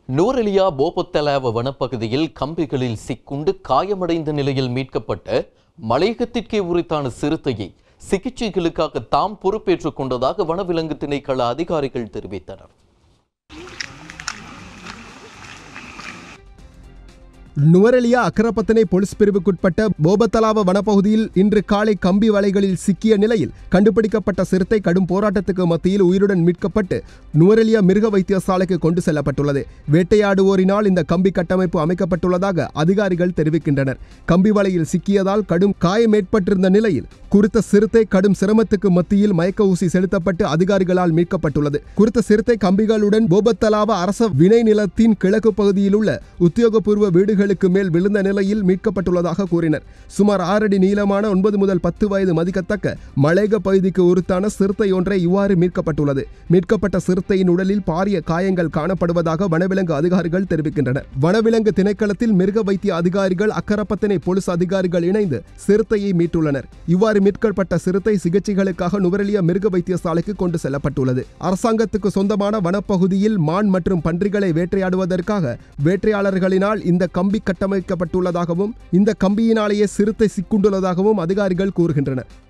நூரெலியா போபத்தலாவ வனப்பகுதியில் கம்பிகளில் சிக்குண்டு காயமடைந்த நிலையில் மீட்கப்பட்ட மலையகத்திற்கே உரித்தான சிறுத்தையை சிகிச்சைகளுக்காக தாம் பொறுப்பேற்றுக் கொண்டதாக வனவிலங்கு திணைக்கள அதிகாரிகள் தெரிவித்தனர் நுவரெலியா அக்கரப்பத்தனை போலீஸ் பிரிவுக்குட்பட்ட போபத்தலாவ வனப்பகுதியில் இன்று காலை கம்பி வலைகளில் சிக்கிய நிலையில் கண்டுபிடிக்கப்பட்ட சிறுத்தை கடும் போராட்டத்துக்கு மத்தியில் உயிருடன் மீட்கப்பட்டு நுவரெலியா மிருக வைத்தியசாலைக்கு கொண்டு செல்லப்பட்டுள்ளது வேட்டையாடுவோரினால் இந்த கம்பி கட்டமைப்பு அமைக்கப்பட்டுள்ளதாக அதிகாரிகள் தெரிவிக்கின்றனர் கம்பி வலையில் சிக்கியதால் கடும் காயம் ஏற்பட்டிருந்த நிலையில் குறித்த சிறுத்தை கடும் சிரமத்துக்கு மத்தியில் மயக்க ஊசி செலுத்தப்பட்டு அதிகாரிகளால் மீட்கப்பட்டுள்ளது குறித்த சிறுத்தை கம்பிகளுடன் போபத்தலாவ அரச வினை நிலத்தின் கிழக்கு பகுதியில் உள்ள உத்தியோகபூர்வ வீடுகளுக்கு மேல் விழுந்த நிலையில் மீட்கப்பட்டுள்ளதாக கூறினர் சுமார் ஆறடி நீளமான ஒன்பது முதல் பத்து வயது மதிக்கத்தக்க மலையக பகுதிக்கு உருத்தான சிறுத்தை ஒன்றை இவ்வாறு மீட்கப்பட்டுள்ளது மீட்கப்பட்ட சிறுத்தையின் உடலில் பாரிய காயங்கள் காணப்படுவதாக வனவிலங்கு அதிகாரிகள் தெரிவிக்கின்றனர் வனவிலங்கு திணைக்களத்தில் மிருக வைத்திய அதிகாரிகள் அக்கரப்பத்தினை போலீஸ் அதிகாரிகள் இணைந்து சிறுத்தையை மீட்டுள்ளனர் இவ்வாறு மீட்கப்பட்ட சிறுத்தை சிகிச்சைகளுக்காக நுவரெலியா மிருக வைத்தியசாலைக்கு கொண்டு செல்லப்பட்டுள்ளது அரசாங்கத்துக்கு சொந்தமான வனப்பகுதியில் மான் மற்றும் பன்றிகளை வேட்டையாடுவதற்காக வேட்டையாளர்களினால் இந்த கம்பி கட்டமைக்கப்பட்டுள்ளதாகவும் இந்த கம்பியினாலேயே சிறுத்தை சிக்குண்டுள்ளதாகவும் அதிகாரிகள் கூறுகின்றனர்